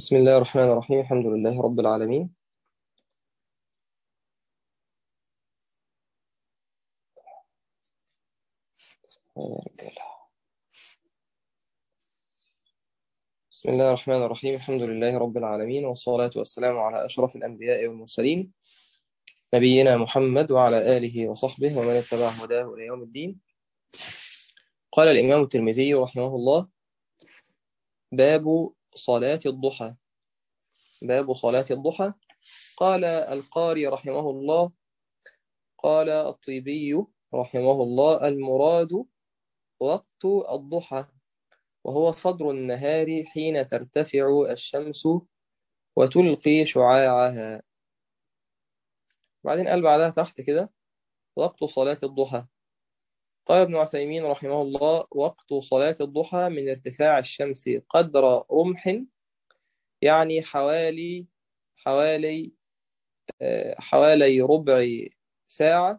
بسم الله الرحمن الرحيم الحمد لله رب العالمين بسم الله الرحمن الرحيم الحمد لله رب العالمين والصلاة والسلام على أشرف الأنبياء والمرسلين نبينا محمد وعلى آله وصحبه ومن اتبع هداه إلى يوم الدين قال الإمام الترمذي رحمه الله باب صلاة الضحى باب صلاة الضحى قال القاري رحمه الله قال الطيبي رحمه الله المراد وقت الضحى وهو صدر النهار حين ترتفع الشمس وتلقي شعاعها بعدين قال بعدها تحت كده وقت صلاة الضحى قال ابن عثيمين رحمه الله وقت صلاة الضحى من ارتفاع الشمس قدر رمح يعني حوالي حوالي حوالي ربع ساعة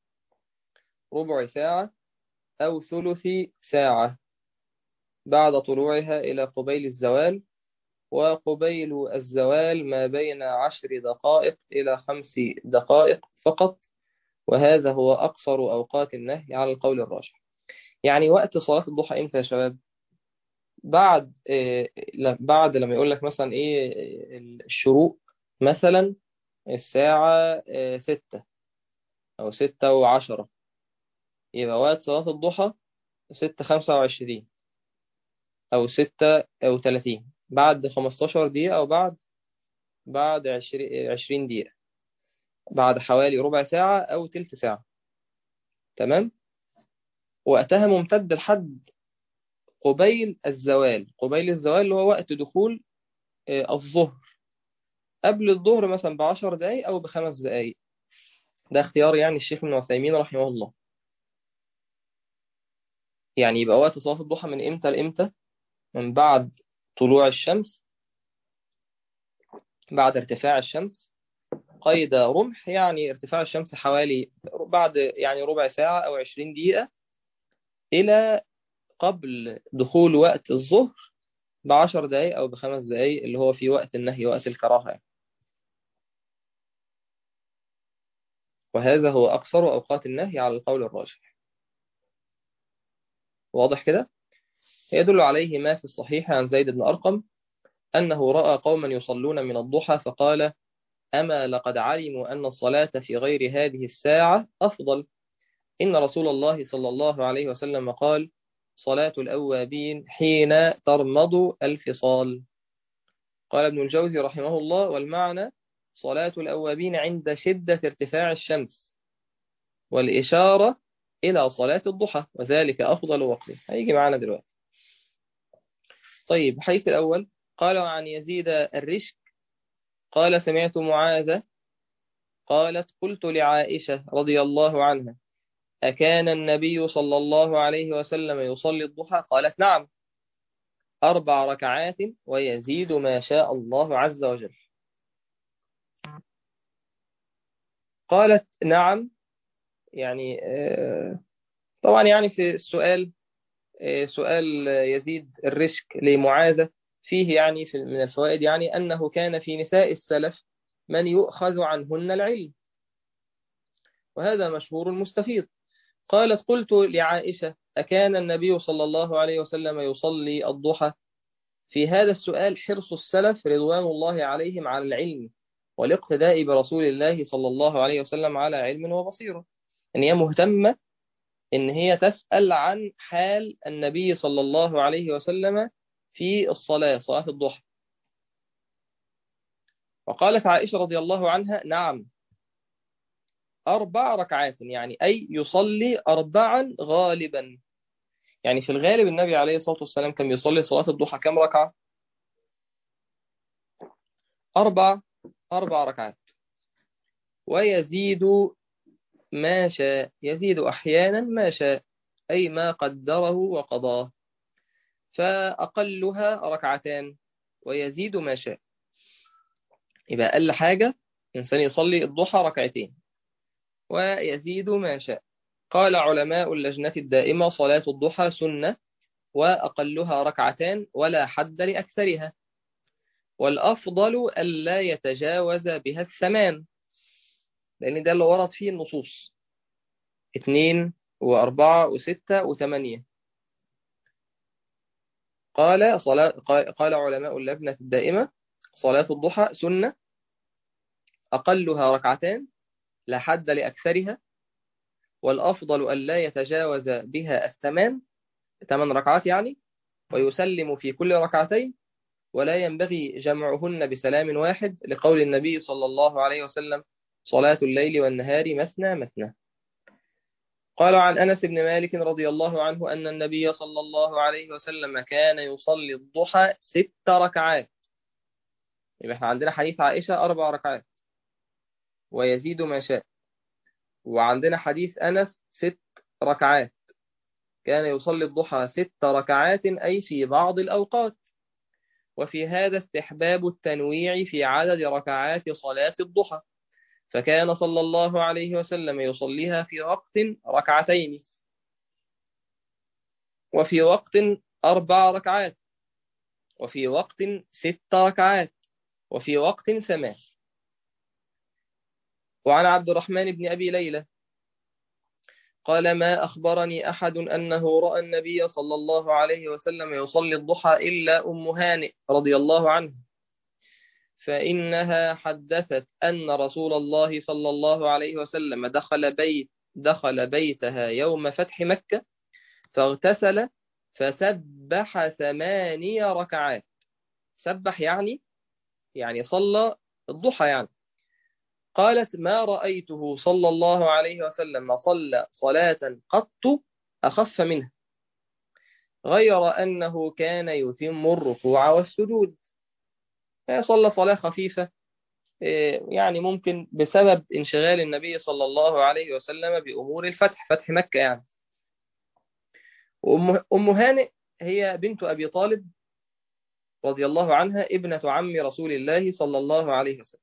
ربع ساعة أو ثلث ساعة بعد طلوعها إلى قبيل الزوال وقبيل الزوال ما بين عشر دقائق إلى خمس دقائق فقط وهذا هو أقصر أوقات النهي على القول الراجح يعني وقت صلاة الضحى إمتى يا شباب بعد إيه بعد لما يقول لك مثلا إيه الشروق مثلا الساعة إيه ستة أو ستة وعشرة يبقى وقت صلاة الضحى ستة خمسة وعشرين أو ستة أو تلاتين بعد خمستاشر دقيقة أو بعد بعد عشرين دقيقة بعد حوالي ربع ساعة أو تلت ساعة تمام وقتها ممتد لحد قبيل الزوال قبيل الزوال اللي هو وقت دخول الظهر قبل الظهر مثلا بعشر دقايق أو بخمس دقايق ده اختيار يعني الشيخ ابن عثيمين رحمه الله يعني يبقى وقت صلاة الضحى من إمتى لإمتى من بعد طلوع الشمس بعد ارتفاع الشمس قيد رمح يعني ارتفاع الشمس حوالي بعد يعني ربع ساعة أو عشرين دقيقة إلى قبل دخول وقت الظهر بعشر دقايق أو بخمس دقايق اللي هو في وقت النهي وقت الكراهة يعني. وهذا هو أقصر أوقات النهي على القول الراجح واضح كده يدل عليه ما في الصحيح عن زيد بن أرقم أنه رأى قوما يصلون من الضحى فقال أما لقد علموا أن الصلاة في غير هذه الساعة أفضل إن رسول الله صلى الله عليه وسلم قال صلاة الأوابين حين ترمض الفصال قال ابن الجوزي رحمه الله والمعنى صلاة الأوابين عند شدة ارتفاع الشمس والإشارة إلى صلاة الضحى وذلك أفضل وقت هيجي معنا دلوقتي طيب حيث الأول قال عن يزيد الرشك قال سمعت معاذ قالت قلت لعائشة رضي الله عنها أكان النبي صلى الله عليه وسلم يصلي الضحى قالت نعم أربع ركعات ويزيد ما شاء الله عز وجل قالت نعم يعني طبعا يعني في السؤال سؤال يزيد الرشك لمعاذة فيه يعني في من الفوائد يعني أنه كان في نساء السلف من يؤخذ عنهن العلم وهذا مشهور مستفيض قالت قلت لعائشة أكان النبي صلى الله عليه وسلم يصلي الضحى في هذا السؤال حرص السلف رضوان الله عليهم على العلم والاقتداء برسول الله صلى الله عليه وسلم على علم وبصيرة أن هي مهتمة إن هي تسأل عن حال النبي صلى الله عليه وسلم في الصلاة صلاة الضحى وقالت عائشة رضي الله عنها نعم أربع ركعات يعني أي يصلي أربعا غالبا يعني في الغالب النبي عليه الصلاة والسلام كان يصلي صلاة الضحى كم ركعة أربع أربع ركعات ويزيد ما شاء يزيد أحيانا ما شاء أي ما قدره وقضاه فأقلها ركعتان ويزيد ما شاء يبقى أقل حاجة إنسان يصلي الضحى ركعتين ويزيد ما شاء قال علماء اللجنة الدائمة صلاة الضحى سنة وأقلها ركعتان ولا حد لأكثرها والأفضل ألا يتجاوز بها الثمان لأن ده اللي ورد فيه النصوص اثنين وأربعة وستة وثمانية قال صلاة قال علماء اللجنة الدائمة صلاة الضحى سنة أقلها ركعتان لا حد لأكثرها والأفضل ألا يتجاوز بها الثمان ثمان ركعات يعني ويسلم في كل ركعتين ولا ينبغي جمعهن بسلام واحد لقول النبي صلى الله عليه وسلم صلاة الليل والنهار مثنى مثنى قال عن أنس بن مالك رضي الله عنه أن النبي صلى الله عليه وسلم كان يصلي الضحى ست ركعات يبقى احنا عندنا حديث عائشة أربع ركعات ويزيد ما شاء وعندنا حديث أنس ست ركعات كان يصلي الضحى ست ركعات أي في بعض الأوقات وفي هذا استحباب التنويع في عدد ركعات صلاة الضحى فكان صلى الله عليه وسلم يصليها في وقت ركعتين وفي وقت أربع ركعات وفي وقت ست ركعات وفي وقت ثمان وعن عبد الرحمن بن أبي ليلى قال ما أخبرني أحد أنه رأى النبي صلى الله عليه وسلم يصلي الضحى إلا أم هانئ رضي الله عنه فإنها حدثت أن رسول الله صلى الله عليه وسلم دخل بيت دخل بيتها يوم فتح مكة فاغتسل فسبح ثماني ركعات سبح يعني يعني صلى الضحى يعني قالت ما رأيته صلى الله عليه وسلم صلى صلاة قط أخف منها غير أنه كان يتم الركوع والسجود صلى صلاة خفيفة يعني ممكن بسبب انشغال النبي صلى الله عليه وسلم بأمور الفتح فتح مكة يعني وأم هانئ هي بنت أبي طالب رضي الله عنها ابنة عم رسول الله صلى الله عليه وسلم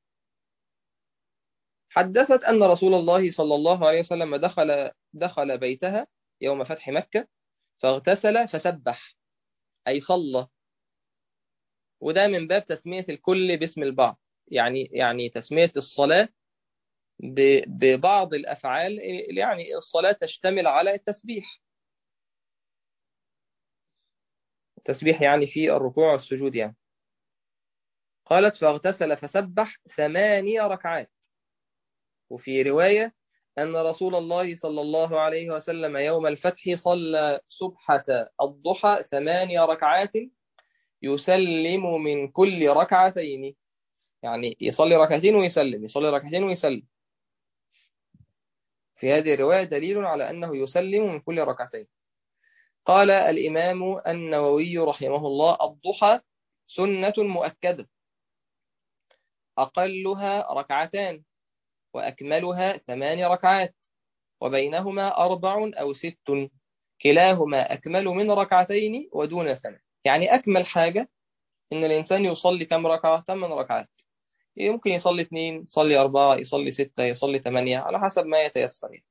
حدثت أن رسول الله صلى الله عليه وسلم دخل دخل بيتها يوم فتح مكة فاغتسل فسبح أي صلى وده من باب تسمية الكل باسم البعض يعني يعني تسمية الصلاة ببعض الأفعال يعني الصلاة تشتمل على التسبيح التسبيح يعني في الركوع والسجود يعني قالت فاغتسل فسبح ثمانية ركعات وفي رواية أن رسول الله صلى الله عليه وسلم يوم الفتح صلى سبحة الضحى ثمانية ركعات يسلم من كل ركعتين يعني يصلي ركعتين ويسلم يصلي ركعتين ويسلم في هذه الرواية دليل على أنه يسلم من كل ركعتين قال الإمام النووي رحمه الله الضحى سنة مؤكدة أقلها ركعتان وأكملها ثمان ركعات وبينهما أربع أو ست كلاهما أكمل من ركعتين ودون ثمان يعني أكمل حاجة إن الإنسان يصلي كم ركعة؟ ثمان ركعات يمكن يصلي اثنين يصلي أربعة يصلي ستة يصلي ثمانية على حسب ما يتيسر يعني.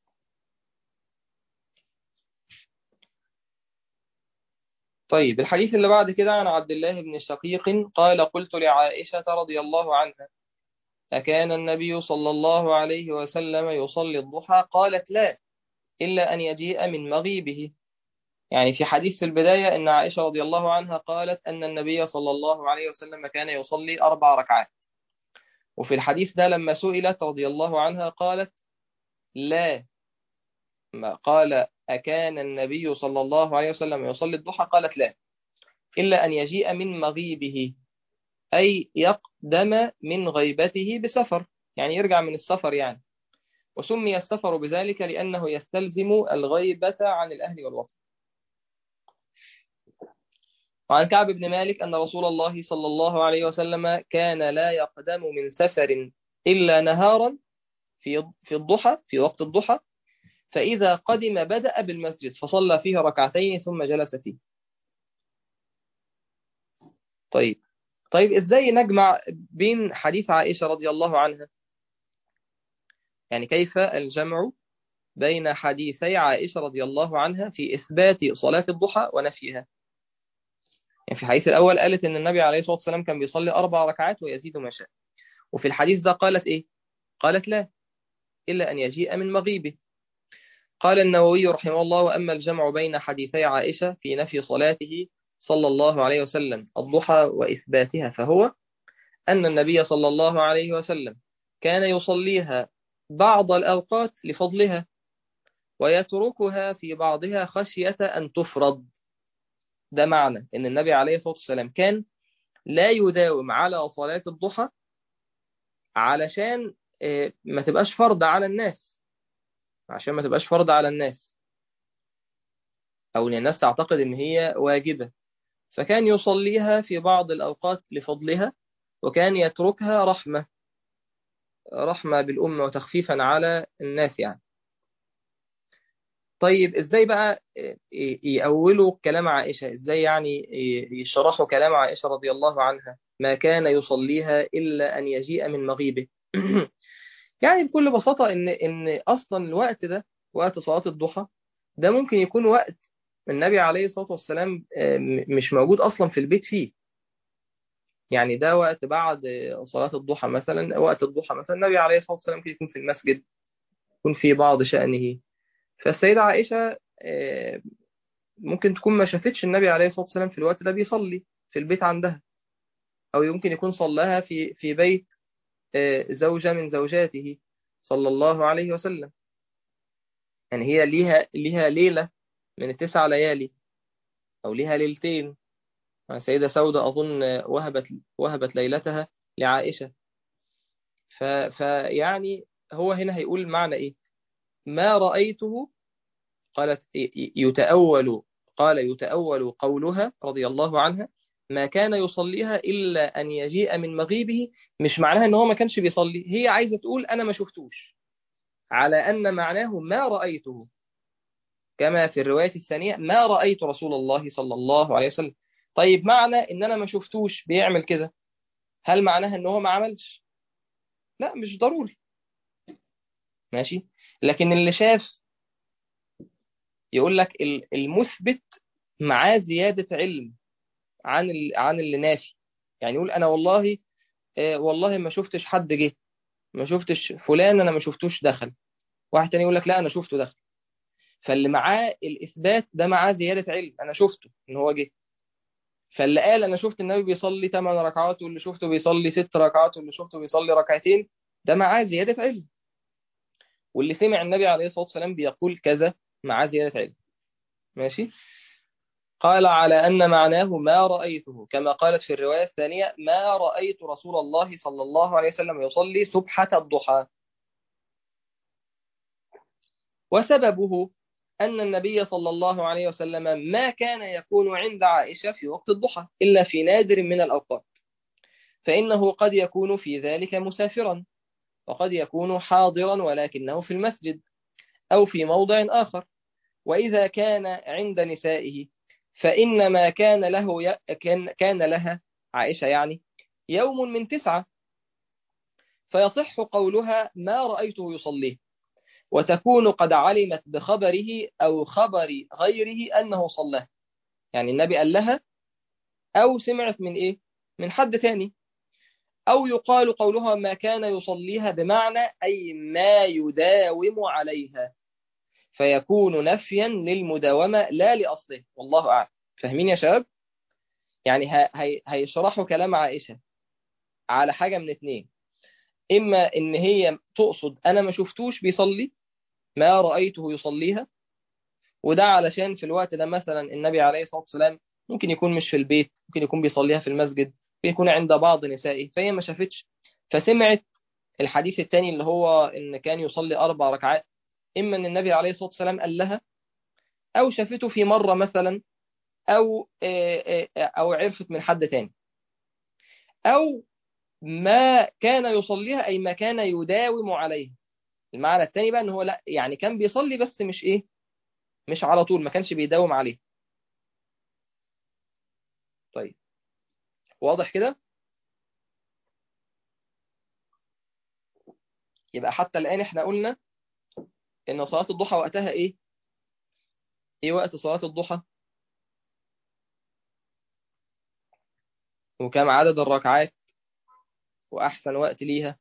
طيب الحديث اللي بعد كده عن عبد الله بن شقيق قال قلت لعائشة رضي الله عنها أكان النبي صلى الله عليه وسلم يصلي الضحى قالت لا إلا أن يجيء من مغيبه يعني في حديث البداية أن عائشة رضي الله عنها قالت أن النبي صلى الله عليه وسلم كان يصلي أربع ركعات وفي الحديث ده لما سئلت رضي الله عنها قالت لا ما قال أكان النبي صلى الله عليه وسلم يصلي الضحى قالت لا إلا أن يجيء من مغيبه أي يقدم من غيبته بسفر يعني يرجع من السفر يعني وسمي السفر بذلك لأنه يستلزم الغيبة عن الأهل والوطن وعن كعب بن مالك أن رسول الله صلى الله عليه وسلم كان لا يقدم من سفر إلا نهارا في في الضحى في وقت الضحى فإذا قدم بدأ بالمسجد فصلى فيه ركعتين ثم جلس فيه طيب طيب إزاي نجمع بين حديث عائشة رضي الله عنها يعني كيف الجمع بين حديثي عائشة رضي الله عنها في إثبات صلاة الضحى ونفيها يعني في الحديث الأول قالت إن النبي عليه الصلاة والسلام كان بيصلي أربع ركعات ويزيد ما شاء وفي الحديث ده قالت إيه؟ قالت لا إلا أن يجيء من مغيبه قال النووي رحمه الله وأما الجمع بين حديثي عائشة في نفي صلاته صلى الله عليه وسلم الضحى وإثباتها فهو أن النبي صلى الله عليه وسلم كان يصليها بعض الأوقات لفضلها ويتركها في بعضها خشية أن تفرض ده معنى أن النبي عليه الصلاة والسلام كان لا يداوم على صلاة الضحى علشان ما تبقاش فرض على الناس عشان ما تبقاش فرض على الناس أو أن الناس تعتقد أن هي واجبة فكان يصليها في بعض الأوقات لفضلها وكان يتركها رحمة رحمة بالأمة وتخفيفا على الناس يعني طيب ازاي بقى يأولوا كلام عائشة ازاي يعني يشرحوا كلام عائشة رضي الله عنها ما كان يصليها إلا أن يجيء من مغيبه يعني بكل بساطة إن إن أصلا الوقت ده وقت صلاة الضحى ده ممكن يكون وقت النبي عليه الصلاة والسلام مش موجود أصلا في البيت فيه يعني ده وقت بعد صلاة الضحى مثلا وقت الضحى مثلا النبي عليه الصلاة والسلام ممكن يكون في المسجد يكون في بعض شأنه فالسيدة عائشة ممكن تكون ما شافتش النبي عليه الصلاة والسلام في الوقت ده بيصلي في البيت عندها أو يمكن يكون صلاها في في بيت زوجة من زوجاته صلى الله عليه وسلم يعني هي ليها ليها ليلة من التسع ليالي أو ليها ليلتين السيدة سودة أظن وهبت وهبت ليلتها لعائشة ف فيعني هو هنا هيقول معنى إيه ما رأيته قالت يتأول قال يتأول قولها رضي الله عنها ما كان يصليها إلا أن يجيء من مغيبه مش معناها إن هو ما كانش بيصلي هي عايزة تقول أنا ما شفتوش على أن معناه ما رأيته كما في الرواية الثانية ما رأيت رسول الله صلى الله عليه وسلم طيب معنى إن أنا ما شفتوش بيعمل كده هل معناها إن هو ما عملش لا مش ضروري ماشي لكن اللي شاف يقول لك المثبت معاه زيادة علم عن عن اللي نافي يعني يقول انا والله آه والله ما شفتش حد جه ما شفتش فلان انا ما شفتوش دخل واحد تاني يقول لك لا انا شفته دخل فاللي معاه الاثبات ده معاه زيادة علم انا شفته ان هو جه فاللي قال انا شفت النبي بيصلي 8 ركعات واللي شفته بيصلي 6 ركعات واللي شفته بيصلي ركعتين ده معاه زيادة علم واللي سمع النبي عليه الصلاة والسلام بيقول كذا معاه زيادة علم ماشي قال على أن معناه ما رأيته كما قالت في الرواية الثانية ما رأيت رسول الله صلى الله عليه وسلم يصلي سبحة الضحى وسببه أن النبي صلى الله عليه وسلم ما كان يكون عند عائشة في وقت الضحى إلا في نادر من الأوقات فإنه قد يكون في ذلك مسافرا وقد يكون حاضرا ولكنه في المسجد أو في موضع آخر وإذا كان عند نسائه فإنما كان له ي... كان... كان لها عائشة يعني يوم من تسعة فيصح قولها ما رأيته يصليه وتكون قد علمت بخبره أو خبر غيره أنه صلاه يعني النبي قال لها أو سمعت من إيه من حد تاني أو يقال قولها ما كان يصليها بمعنى أي ما يداوم عليها فيكون نفيا للمداومة لا لأصله والله أعلم فاهمين يا شباب يعني هي هيشرحوا كلام عائشة على حاجة من اتنين إما إن هي تقصد أنا ما شفتوش بيصلي ما رأيته يصليها وده علشان في الوقت ده مثلا النبي عليه الصلاة والسلام ممكن يكون مش في البيت ممكن يكون بيصليها في المسجد ممكن يكون عند بعض نسائه فهي ما شافتش فسمعت الحديث الثاني اللي هو إن كان يصلي أربع ركعات إما أن النبي عليه الصلاة والسلام قال لها أو شافته في مرة مثلا أو أو عرفت من حد تاني أو ما كان يصليها أي ما كان يداوم عليه المعنى الثاني بقى ان هو لا يعني كان بيصلي بس مش ايه مش على طول ما كانش بيداوم عليه طيب واضح كده يبقى حتى الآن احنا قلنا ان صلاة الضحى وقتها ايه ايه وقت صلاة الضحى وكم عدد الركعات وأحسن وقت ليها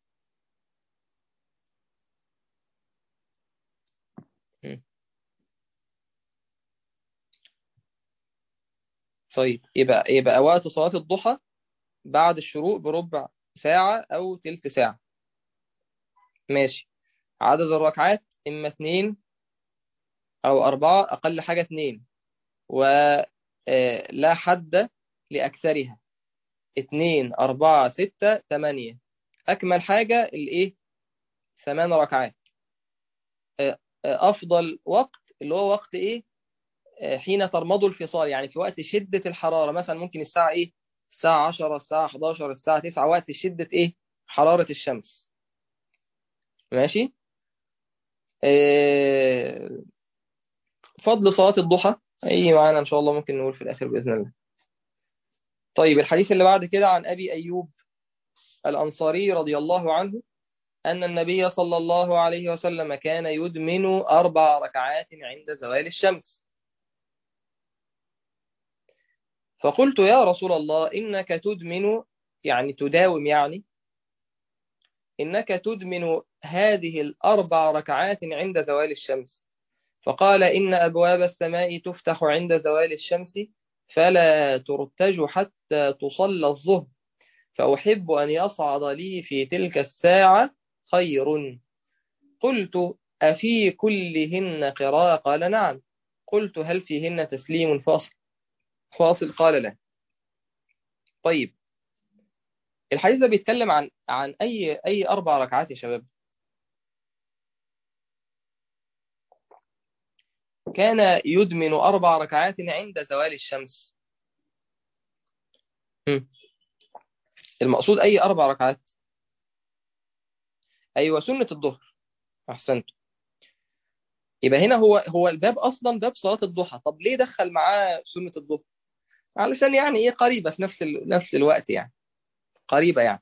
طيب يبقى يبقى وقت صلاة الضحى بعد الشروق بربع ساعة أو تلت ساعة ماشي عدد الركعات إما اتنين أو أربعة أقل حاجة اتنين ولا حد لأكثرها اتنين أربعة ستة تمانية أكمل حاجة الإيه ثمان ركعات أفضل وقت اللي هو وقت إيه حين ترمض الفصال يعني في وقت شدة الحرارة مثلا ممكن الساعة إيه الساعة 10 الساعة 11 الساعة 9 وقت شدة إيه حرارة الشمس ماشي آه فضل صلاة الضحى أي معانا إن شاء الله ممكن نقول في الآخر بإذن الله طيب الحديث اللي بعد كده عن أبي أيوب الأنصاري رضي الله عنه أن النبي صلى الله عليه وسلم كان يدمن أربع ركعات عند زوال الشمس فقلت يا رسول الله إنك تدمن يعني تداوم يعني إنك تدمن هذه الأربع ركعات عند زوال الشمس فقال إن أبواب السماء تفتح عند زوال الشمس فلا ترتج حتى تصلى الظهر فأحب أن يصعد لي في تلك الساعة خير قلت أفي كلهن قراءة قال نعم قلت هل فيهن تسليم فاصل فاصل قال لا طيب الحديث ده بيتكلم عن عن اي اي اربع ركعات يا شباب كان يدمن اربع ركعات عند زوال الشمس المقصود اي اربع ركعات ايوه سنه الظهر احسنت يبقى هنا هو هو الباب اصلا باب صلاه الضحى طب ليه دخل معاه سنه الظهر علشان يعني ايه قريبه في نفس ال... نفس الوقت يعني قريبه يعني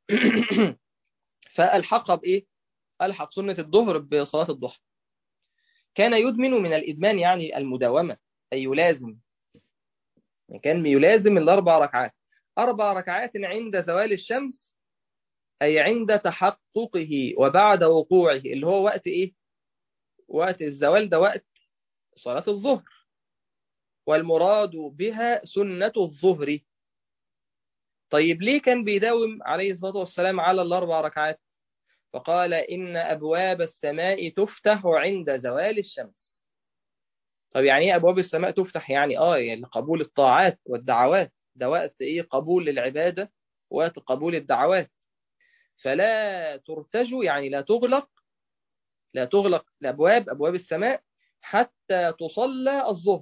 فالحقها بايه الحق سنه الظهر بصلاه الضحى كان يدمن من الادمان يعني المداومه اي يلازم كان يلازم الاربع ركعات اربع ركعات عند زوال الشمس اي عند تحققه وبعد وقوعه اللي هو وقت ايه وقت الزوال ده وقت صلاه الظهر والمراد بها سنة الظهر طيب ليه كان بيداوم عليه الصلاة والسلام على الأربع ركعات فقال إن أبواب السماء تفتح عند زوال الشمس طب يعني إيه أبواب السماء تفتح يعني آه يعني قبول الطاعات والدعوات ده وقت إيه قبول العبادة وقت قبول الدعوات فلا ترتج يعني لا تغلق لا تغلق الأبواب أبواب السماء حتى تصلى الظهر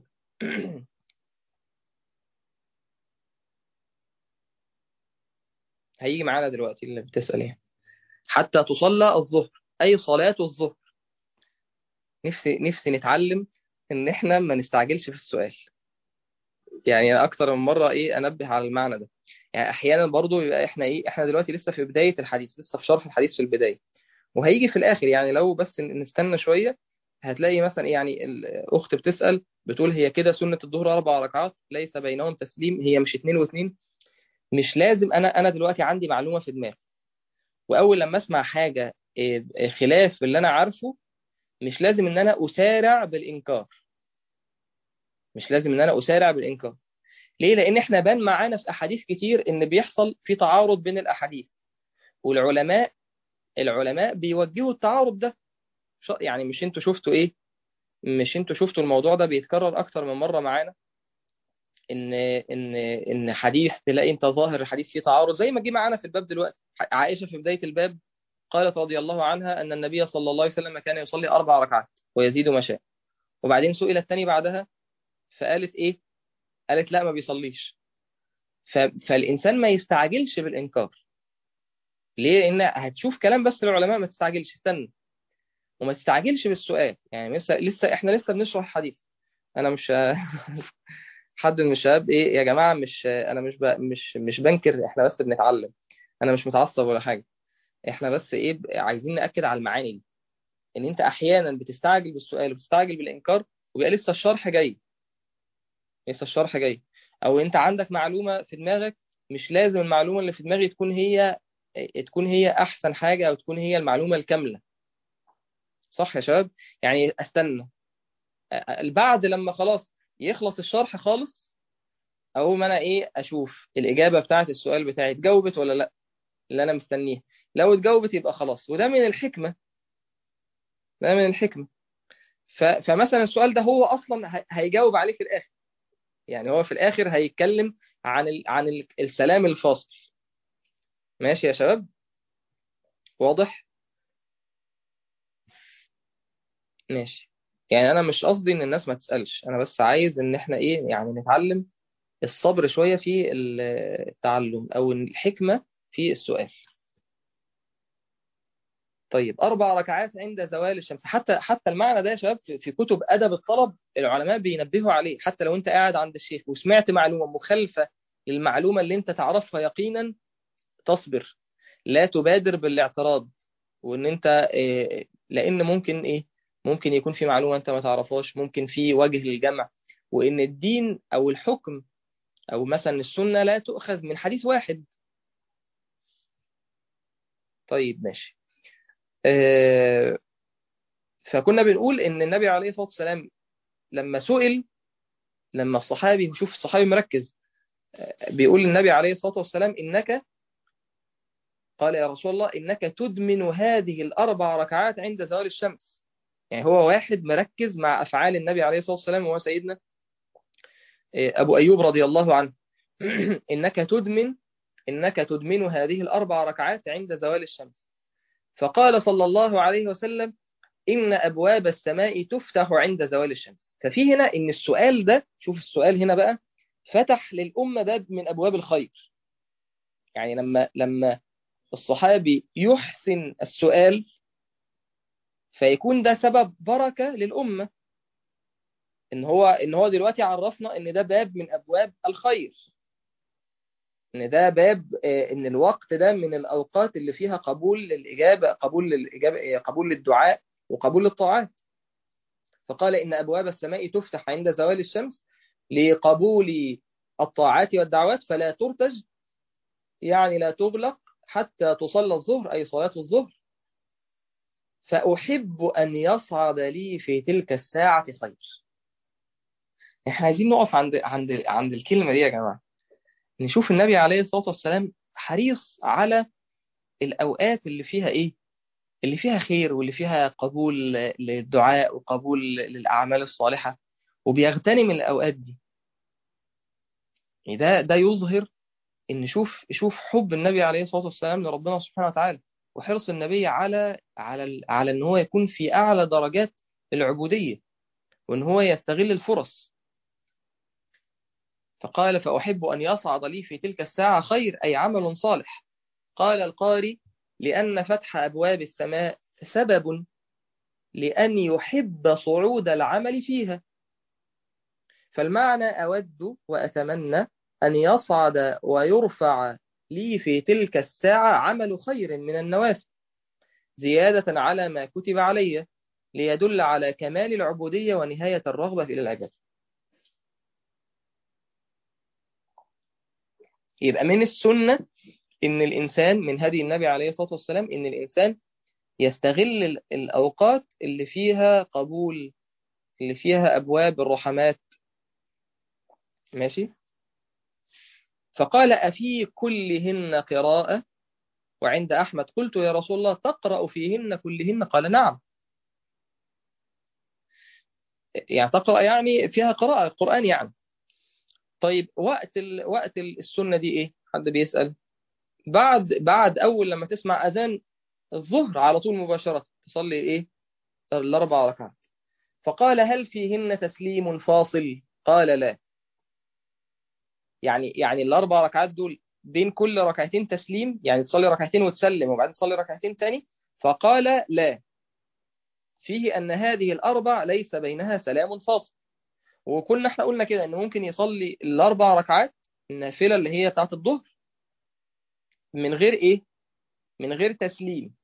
هيجي معانا دلوقتي اللي بتسأل يعني حتى تصلى الظهر أي صلاة الظهر نفسي نفسي نتعلم إن إحنا ما نستعجلش في السؤال يعني أنا أكتر من مرة إيه أنبه على المعنى ده يعني أحيانا برضو يبقى إحنا إيه إحنا دلوقتي لسه في بداية الحديث لسه في شرح الحديث في البداية وهيجي في الآخر يعني لو بس نستنى شوية هتلاقي مثلا يعني الأخت بتسأل بتقول هي كده سنة الظهر أربع ركعات ليس بينهم تسليم هي مش اتنين واتنين مش لازم أنا أنا دلوقتي عندي معلومة في دماغي وأول لما أسمع حاجة خلاف اللي أنا عارفه مش لازم إن أنا أسارع بالإنكار مش لازم إن أنا أسارع بالإنكار ليه؟ لأن إحنا بان معانا في أحاديث كتير إن بيحصل في تعارض بين الأحاديث والعلماء العلماء بيوجهوا التعارض ده يعني مش انتوا شفتوا ايه مش انتوا شفتوا الموضوع ده بيتكرر اكتر من مره معانا ان ان ان حديث تلاقي انت ظاهر الحديث فيه تعارض زي ما جه معانا في الباب دلوقتي عائشه في بدايه الباب قالت رضي الله عنها ان النبي صلى الله عليه وسلم كان يصلي اربع ركعات ويزيد ما شاء وبعدين سئلت تاني بعدها فقالت ايه قالت لا ما بيصليش فالانسان ما يستعجلش بالانكار ليه لان هتشوف كلام بس العلماء ما تستعجلش استنى وما تستعجلش بالسؤال يعني لسه لسه احنا لسه بنشرح الحديث انا مش حد من الشباب ايه يا جماعه مش انا مش ب... مش مش بنكر احنا بس بنتعلم انا مش متعصب ولا حاجه احنا بس ايه عايزين ناكد على المعاني دي ان انت احيانا بتستعجل بالسؤال وبتستعجل بالانكار وبيبقى لسه الشرح جاي لسه الشرح جاي او انت عندك معلومه في دماغك مش لازم المعلومة اللي في دماغي تكون هي تكون هي أحسن حاجة أو تكون هي المعلومة الكاملة صح يا شباب يعني استنى بعد لما خلاص يخلص الشرح خالص أقوم أنا إيه أشوف الإجابة بتاعت السؤال بتاعي اتجاوبت ولا لأ اللي أنا مستنيه لو اتجاوبت يبقى خلاص وده من الحكمة ده من الحكمة ف... فمثلا السؤال ده هو أصلا هيجاوب عليه في الآخر يعني هو في الآخر هيتكلم عن ال... عن ال... السلام الفاصل ماشي يا شباب واضح ماشي يعني انا مش قصدي ان الناس ما تسالش انا بس عايز ان احنا ايه يعني نتعلم الصبر شويه في التعلم او الحكمه في السؤال طيب اربع ركعات عند زوال الشمس حتى حتى المعنى ده يا شباب في كتب ادب الطلب العلماء بينبهوا عليه حتى لو انت قاعد عند الشيخ وسمعت معلومه مخالفه للمعلومه اللي انت تعرفها يقينا تصبر لا تبادر بالاعتراض وان انت إيه لان ممكن ايه ممكن يكون في معلومه انت ما تعرفهاش ممكن في وجه للجمع وان الدين او الحكم او مثلا السنه لا تؤخذ من حديث واحد طيب ماشي آه فكنا بنقول ان النبي عليه الصلاه والسلام لما سئل لما الصحابي شوف الصحابي مركز بيقول للنبي عليه الصلاه والسلام انك قال يا رسول الله إنك تدمن هذه الأربع ركعات عند زوال الشمس يعني هو واحد مركز مع أفعال النبي عليه الصلاة والسلام وهو سيدنا أبو أيوب رضي الله عنه إنك تدمن إنك تدمن هذه الأربع ركعات عند زوال الشمس فقال صلى الله عليه وسلم إن أبواب السماء تفتح عند زوال الشمس ففي هنا إن السؤال ده شوف السؤال هنا بقى فتح للأمة باب من أبواب الخير يعني لما لما الصحابي يحسن السؤال فيكون ده سبب بركة للأمة إن هو إن هو دلوقتي عرفنا إن ده باب من أبواب الخير إن ده باب إن الوقت ده من الأوقات اللي فيها قبول للإجابة قبول للإجابة قبول للدعاء وقبول للطاعات فقال إن أبواب السماء تفتح عند زوال الشمس لقبول الطاعات والدعوات فلا ترتج يعني لا تغلق حتى تصلى الظهر أي صلاة الظهر فأحب أن يصعد لي في تلك الساعة خير احنا عايزين نقف عند عند عند الكلمة دي يا جماعة نشوف النبي عليه الصلاة والسلام حريص على الأوقات اللي فيها إيه اللي فيها خير واللي فيها قبول للدعاء وقبول للأعمال الصالحة وبيغتنم الأوقات دي ده ده يظهر ان شوف شوف حب النبي عليه الصلاه والسلام لربنا سبحانه وتعالى وحرص النبي على على على ان هو يكون في اعلى درجات العبوديه وان هو يستغل الفرص فقال فاحب ان يصعد لي في تلك الساعه خير اي عمل صالح قال القاري لان فتح ابواب السماء سبب لان يحب صعود العمل فيها فالمعنى اود واتمنى أن يصعد ويرفع لي في تلك الساعة عمل خير من النوافل زيادة على ما كتب علي ليدل على كمال العبودية ونهاية الرغبة إلى العبادة يبقى من السنة إن الإنسان من هدي النبي عليه الصلاة والسلام إن الإنسان يستغل الأوقات اللي فيها قبول اللي فيها أبواب الرحمات ماشي فقال أفي كلهن قراءة وعند أحمد قلت يا رسول الله تقرأ فيهن كلهن قال نعم يعني تقرأ يعني فيها قراءة القرآن يعني طيب وقت ال... وقت السنة دي إيه حد بيسأل بعد بعد أول لما تسمع أذان الظهر على طول مباشرة تصلي إيه الأربع ركعات فقال هل فيهن تسليم فاصل قال لا يعني يعني الاربع ركعات دول بين كل ركعتين تسليم يعني تصلي ركعتين وتسلم وبعدين تصلي ركعتين تاني فقال لا فيه ان هذه الاربع ليس بينها سلام فاصل وكنا احنا قلنا كده ان ممكن يصلي الاربع ركعات النافله اللي هي بتاعه الظهر من غير ايه من غير تسليم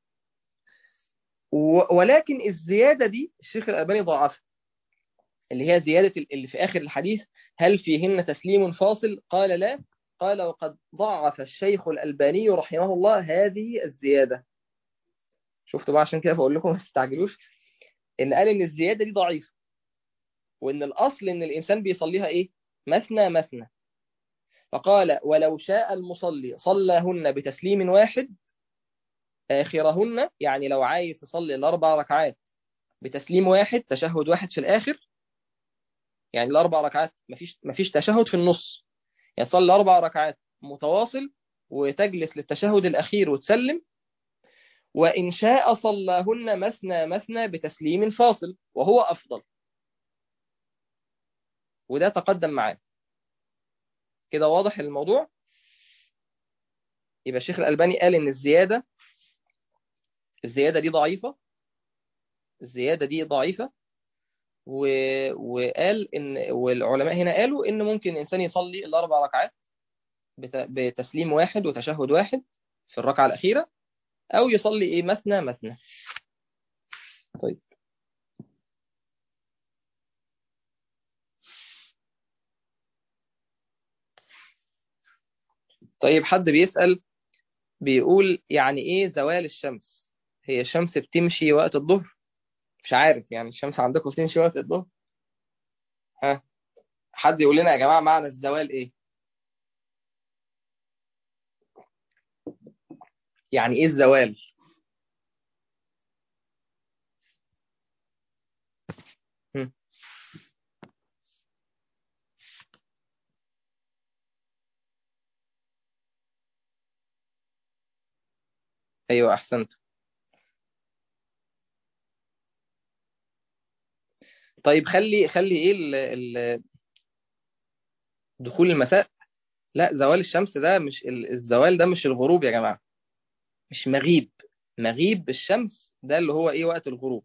ولكن الزياده دي الشيخ الالباني ضاعفها اللي هي زياده اللي في اخر الحديث هل فيهن تسليم فاصل قال لا قال وقد ضعف الشيخ الألباني رحمه الله هذه الزيادة شفتوا بقى عشان كده بقول لكم ما تستعجلوش إن قال إن الزيادة دي ضعيفة وإن الأصل إن الإنسان بيصليها إيه مثنى مثنى فقال ولو شاء المصلي صلىهن بتسليم واحد آخرهن يعني لو عايز تصلي الأربع ركعات بتسليم واحد تشهد واحد في الآخر يعني الأربع ركعات مفيش مفيش تشهد في النص يعني تصلي أربع ركعات متواصل وتجلس للتشهد الأخير وتسلم وإن شاء صلاهن مثنى مثنى بتسليم فاصل وهو أفضل وده تقدم معاه كده واضح الموضوع يبقى الشيخ الألباني قال إن الزيادة الزيادة دي ضعيفة الزيادة دي ضعيفة و... وقال إن والعلماء هنا قالوا إن ممكن الإنسان يصلي الأربع ركعات بت... بتسليم واحد وتشهد واحد في الركعة الأخيرة أو يصلي إيه مثنى مثنى طيب طيب حد بيسأل بيقول يعني إيه زوال الشمس هي الشمس بتمشي وقت الظهر مش عارف يعني الشمس عندكم بتمشي وقت الظهر ها حد يقول لنا يا جماعة معنى الزوال إيه يعني إيه الزوال هم. أيوة أحسنت طيب خلي خلي إيه ال... ال... دخول المساء لا زوال الشمس ده مش ال- الزوال ده مش الغروب يا جماعة مش مغيب مغيب الشمس ده اللي هو ايه وقت الغروب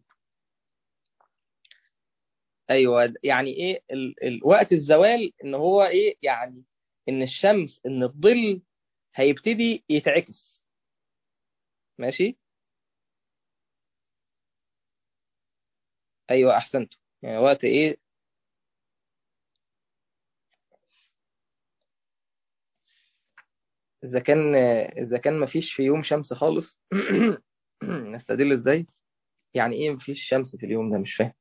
ايوه يعني ايه ال... ال... وقت الزوال ان هو ايه يعني ان الشمس ان الظل هيبتدي يتعكس ماشي ايوه احسنتوا يعني وقت ايه اذا كان اذا كان مفيش في يوم شمس خالص نستدل ازاي يعني ايه مفيش شمس في اليوم ده مش فاهم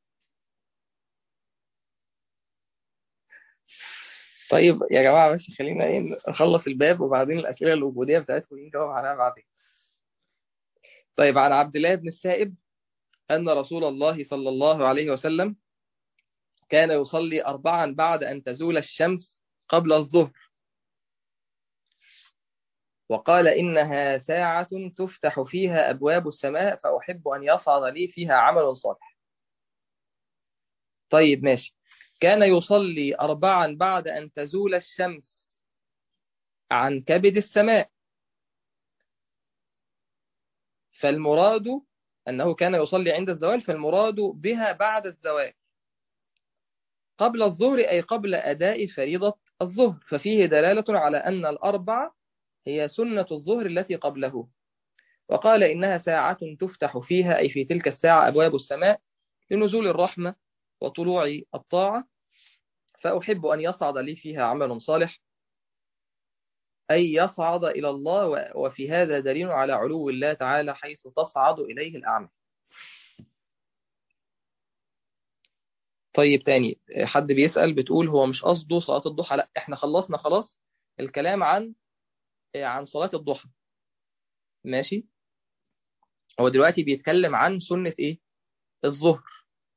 طيب يا جماعة ماشي خلينا ايه نخلص الباب وبعدين الأسئلة الوجودية بتاعتكم دي نجاوب عليها بعدين طيب عن عبد الله بن السائب أن رسول الله صلى الله عليه وسلم كان يصلي أربعا بعد أن تزول الشمس قبل الظهر وقال إنها ساعة تفتح فيها أبواب السماء فأحب أن يصعد لي فيها عمل صالح طيب ماشي كان يصلي أربعا بعد أن تزول الشمس عن كبد السماء فالمراد أنه كان يصلي عند الزوال فالمراد بها بعد الزوال قبل الظهر أي قبل أداء فريضة الظهر ففيه دلالة على أن الأربع هي سنة الظهر التي قبله وقال إنها ساعة تفتح فيها أي في تلك الساعة أبواب السماء لنزول الرحمة وطلوع الطاعة فأحب أن يصعد لي فيها عمل صالح أي يصعد إلى الله وفي هذا دليل على علو الله تعالى حيث تصعد إليه الأعمال طيب تاني حد بيسأل بتقول هو مش قصده صلاة الضحى لا احنا خلصنا خلاص الكلام عن عن صلاة الضحى ماشي هو دلوقتي بيتكلم عن سنة ايه الظهر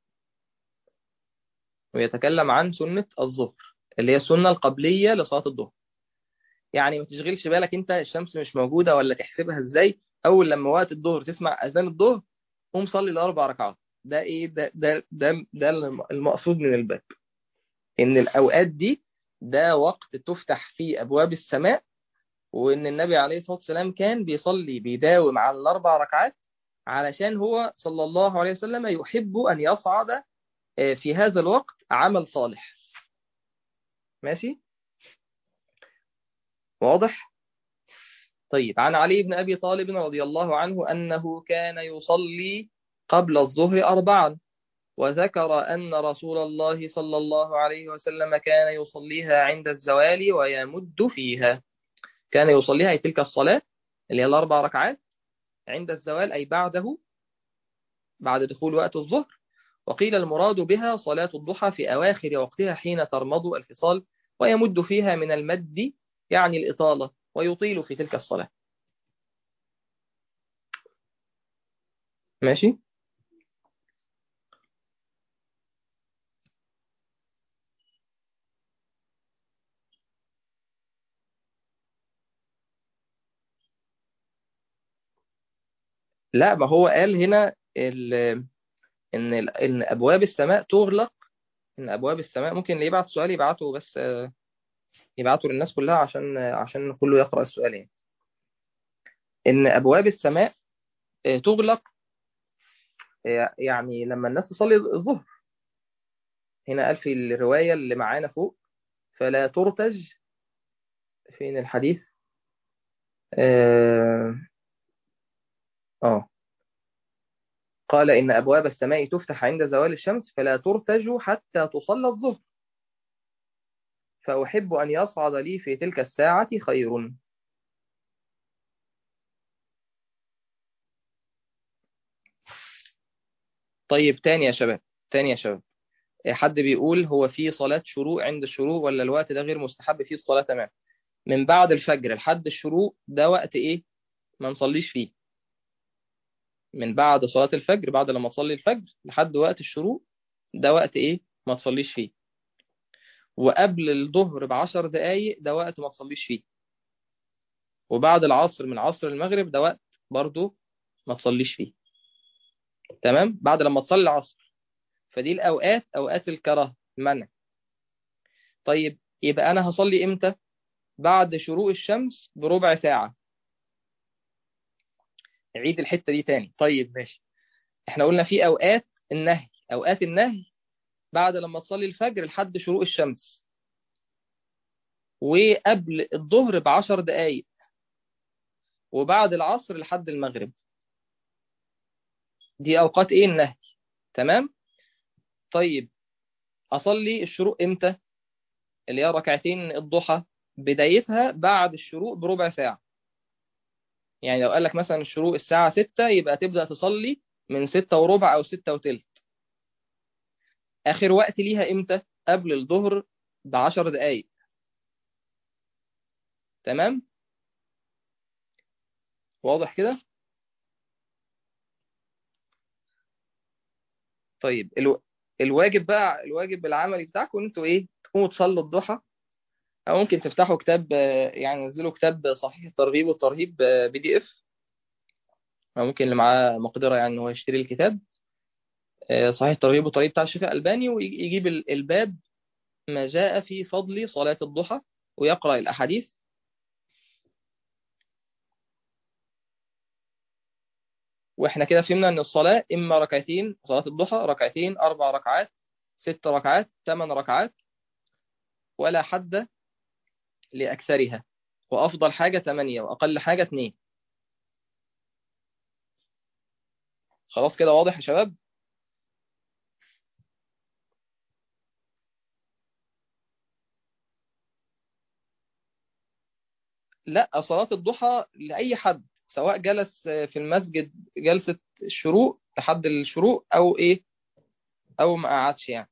ويتكلم عن سنة الظهر اللي هي السنة القبلية لصلاة الظهر يعني ما تشغلش بالك انت الشمس مش موجودة ولا تحسبها ازاي اول لما وقت الظهر تسمع اذان الظهر قوم صلي الاربع ركعات ده ايه ده ده ده, ده المقصود من الباب ان الاوقات دي ده وقت تفتح فيه ابواب السماء وان النبي عليه الصلاة والسلام كان بيصلي بيداوم على الاربع ركعات علشان هو صلى الله عليه وسلم يحب ان يصعد في هذا الوقت عمل صالح ماشي واضح طيب عن علي بن أبي طالب رضي الله عنه أنه كان يصلي قبل الظهر أربعا وذكر أن رسول الله صلى الله عليه وسلم كان يصليها عند الزوال ويمد فيها كان يصليها أي تلك الصلاة اللي هي الأربع ركعات عند الزوال أي بعده بعد دخول وقت الظهر وقيل المراد بها صلاة الضحى في أواخر وقتها حين ترمض الفصال ويمد فيها من المد يعني الإطالة ويطيل في تلك الصلاة ماشي لا ما هو قال هنا ال... ان ال... ان ابواب السماء تغلق ان ابواب السماء ممكن اللي يبعت سؤال يبعته بس آه، يبعته للناس كلها عشان آه، عشان كله يقرأ السؤال يعني ان ابواب السماء آه، تغلق آه، يعني لما الناس تصلي الظهر هنا قال في الرواية اللي معانا فوق فلا ترتج فين الحديث اه, آه. قال إن أبواب السماء تفتح عند زوال الشمس فلا ترتج حتى تصلى الظهر فأحب أن يصعد لي في تلك الساعة خير طيب تاني يا شباب تاني يا شباب حد بيقول هو في صلاة شروق عند الشروق ولا الوقت ده غير مستحب فيه الصلاة تمام من بعد الفجر لحد الشروق ده وقت إيه ما نصليش فيه من بعد صلاة الفجر بعد لما تصلي الفجر لحد وقت الشروق ده وقت إيه ما تصليش فيه وقبل الظهر بعشر دقايق ده وقت ما تصليش فيه وبعد العصر من عصر المغرب ده وقت برضو ما تصليش فيه تمام بعد لما تصلي العصر فدي الأوقات أوقات الكراهة منع طيب يبقى أنا هصلي إمتى بعد شروق الشمس بربع ساعة عيد الحتة دي تاني طيب ماشي احنا قلنا في أوقات النهي أوقات النهي بعد لما تصلي الفجر لحد شروق الشمس وقبل الظهر بعشر دقايق وبعد العصر لحد المغرب دي أوقات إيه النهي تمام طيب أصلي الشروق إمتى اللي هي ركعتين الضحى بدايتها بعد الشروق بربع ساعة يعني لو قال لك مثلا الشروق الساعة ستة يبقى تبدأ تصلي من ستة وربع أو ستة وتلت آخر وقت ليها إمتى قبل الظهر بعشر دقايق تمام واضح كده طيب الو... الواجب بقى الواجب العملي بتاعكم ان انتوا ايه تقوموا تصلوا الضحى او ممكن تفتحوا كتاب يعني نزلوا كتاب صحيح الترغيب والترهيب بي دي اف او ممكن اللي معاه مقدره يعني ان هو يشتري الكتاب صحيح الترغيب والترهيب بتاع الشيخ الألباني ويجيب الباب ما جاء في فضل صلاة الضحى ويقرأ الأحاديث واحنا كده فهمنا ان الصلاة اما ركعتين صلاة الضحى ركعتين اربع ركعات ست ركعات ثمان ركعات ولا حد لأكثرها وأفضل حاجة ثمانية وأقل حاجة اثنين خلاص كده واضح يا شباب لا صلاة الضحى لأي حد سواء جلس في المسجد جلسة الشروق لحد الشروق أو إيه أو ما قعدش يعني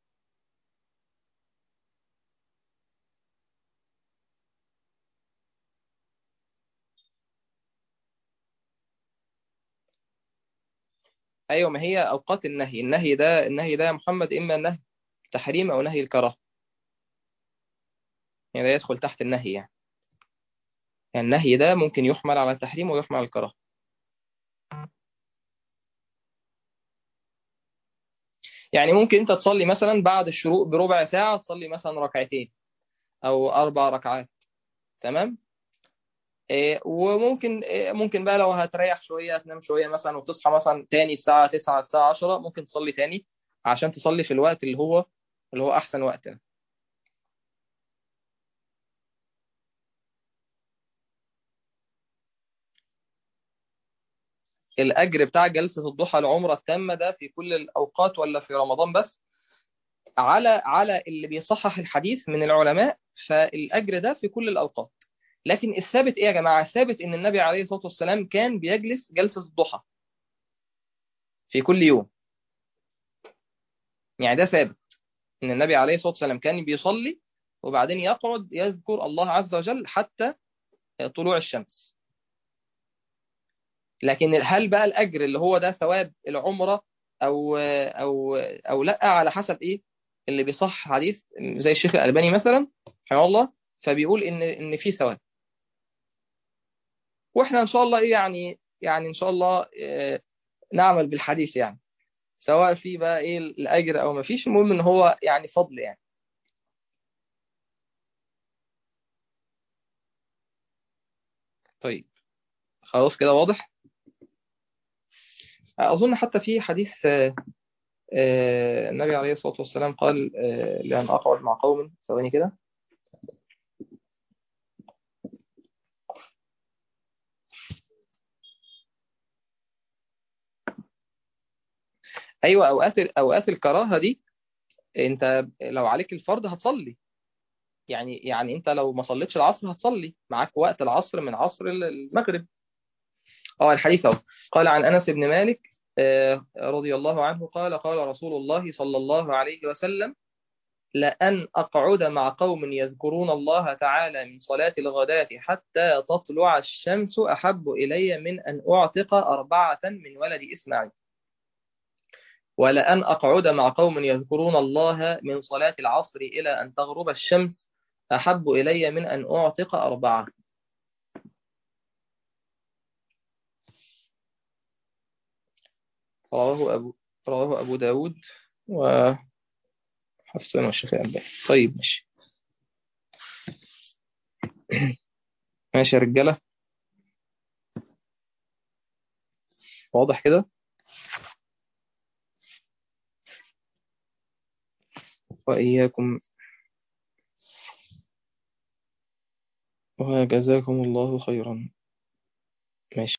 أيوة ما هي أوقات النهي النهي ده النهي ده يا محمد إما نهي تحريم أو نهي الكراهة يعني ده يدخل تحت النهي يعني يعني النهي ده ممكن يحمل على التحريم ويحمل على الكراهة يعني ممكن انت تصلي مثلا بعد الشروق بربع ساعة تصلي مثلا ركعتين او اربع ركعات تمام إيه وممكن إيه ممكن بقى لو هتريح شوية تنام شوية مثلا وتصحى مثلا تاني الساعة 9 الساعة 10 ممكن تصلي تاني عشان تصلي في الوقت اللي هو اللي هو احسن وقت الأجر بتاع جلسة الضحى العمرة التامة ده في كل الأوقات ولا في رمضان بس على على اللي بيصحح الحديث من العلماء فالأجر ده في كل الأوقات لكن الثابت ايه يا جماعه الثابت ان النبي عليه الصلاه والسلام كان بيجلس جلسه الضحى في كل يوم يعني ده ثابت ان النبي عليه الصلاه والسلام كان بيصلي وبعدين يقعد يذكر الله عز وجل حتى طلوع الشمس لكن هل بقى الاجر اللي هو ده ثواب العمره او او او لا على حسب ايه اللي بيصح حديث زي الشيخ الالباني مثلا رحمه الله فبيقول ان ان في ثواب واحنا ان شاء الله ايه يعني يعني ان شاء الله آه، نعمل بالحديث يعني سواء في بقى ايه الاجر او ما فيش المهم ان هو يعني فضل يعني طيب خلاص كده واضح اظن حتى في حديث آه، آه، النبي عليه الصلاة والسلام قال آه، لأن أقعد مع قوم ثواني كده أيوة أوقات أوقات الكراهة دي أنت لو عليك الفرض هتصلي يعني يعني أنت لو ما صليتش العصر هتصلي معاك وقت العصر من عصر المغرب اه الحديث اهو قال عن أنس بن مالك آه، رضي الله عنه قال قال رسول الله صلى الله عليه وسلم لأن أقعد مع قوم يذكرون الله تعالى من صلاة الغداة حتى تطلع الشمس أحب إلي من أن أعتق أربعة من ولد إسماعيل ولأن أقعد مع قوم يذكرون الله من صلاة العصر إلى أن تغرب الشمس أحب إلي من أن أعتق أربعة رواه أبو رواه أبو داود وحسن والشيخ الألباني طيب ماشي ماشي يا رجالة واضح كده وإياكم وجزاكم الله خيرا ماشي